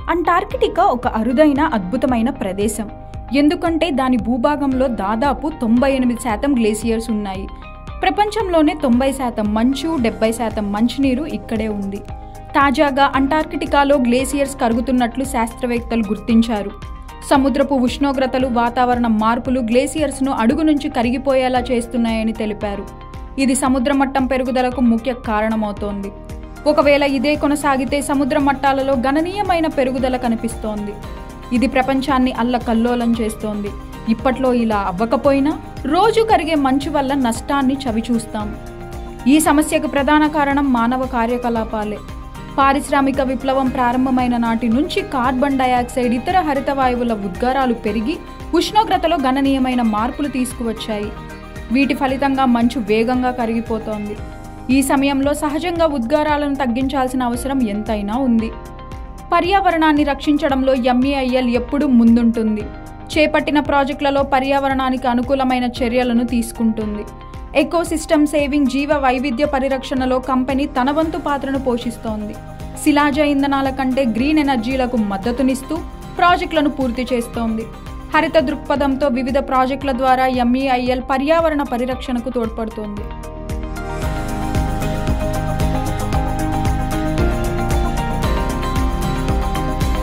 Antarctica ఒక అరుదైన అద్భుతమైన ప్రదేశం ఎందుకంటే దాని భూభాగంలో దాదాపు తొంభై ఎనిమిది శాతం గ్లేసియర్స్ ఉన్నాయి ప్రపంచంలోనే తొంభై శాతం మంచు డెబ్బై శాతం మంచునీరు ఇక్కడే ఉంది తాజాగా అంటార్కిటికాలో గ్లేసియర్స్ కరుగుతున్నట్లు శాస్త్రవేత్తలు గుర్తించారు సముద్రపు ఉష్ణోగ్రతలు వాతావరణ మార్పులు గ్లేసియర్స్ను అడుగు నుంచి కరిగిపోయేలా చేస్తున్నాయని తెలిపారు ఇది సముద్ర మట్టం పెరుగుదలకు ముఖ్య కారణమవుతోంది ఒకవేళ ఇదే కొనసాగితే సముద్ర మట్టాలలో గణనీయమైన పెరుగుదల కనిపిస్తోంది ఇది ప్రపంచాన్ని అల్లకల్లోలం చేస్తోంది ఇప్పట్లో ఇలా అవ్వకపోయినా రోజు కరిగే మంచు వల్ల నష్టాన్ని చవిచూస్తాం ఈ సమస్యకు ప్రధాన కారణం మానవ కార్యకలాపాలే పారిశ్రామిక విప్లవం ప్రారంభమైన నాటి నుంచి కార్బన్ డయాక్సైడ్ ఇతర హరిత వాయువుల ఉద్గారాలు పెరిగి ఉష్ణోగ్రతలో గణనీయమైన మార్పులు తీసుకువచ్చాయి వీటి ఫలితంగా మంచు వేగంగా కరిగిపోతోంది ఈ సమయంలో సహజంగా ఉద్గారాలను తగ్గించాల్సిన అవసరం ఎంతైనా ఉంది పర్యావరణాన్ని రక్షించడంలో ఎంఈఐఎల్ ఎప్పుడూ ముందుంటుంది చేపట్టిన ప్రాజెక్టులలో పర్యావరణానికి అనుకూలమైన చర్యలను తీసుకుంటుంది ఎకోసిస్టమ్ సేవింగ్ జీవ వైవిధ్య పరిరక్షణలో కంపెనీ తన వంతు పాత్రను పోషిస్తోంది శిలాజ ఇంధనాల కంటే గ్రీన్ ఎనర్జీలకు మద్దతునిస్తూ ప్రాజెక్టులను పూర్తి చేస్తోంది హరిత దృక్పథంతో వివిధ ప్రాజెక్టుల ద్వారా ఎంఈఐఎల్ పర్యావరణ పరిరక్షణకు తోడ్పడుతోంది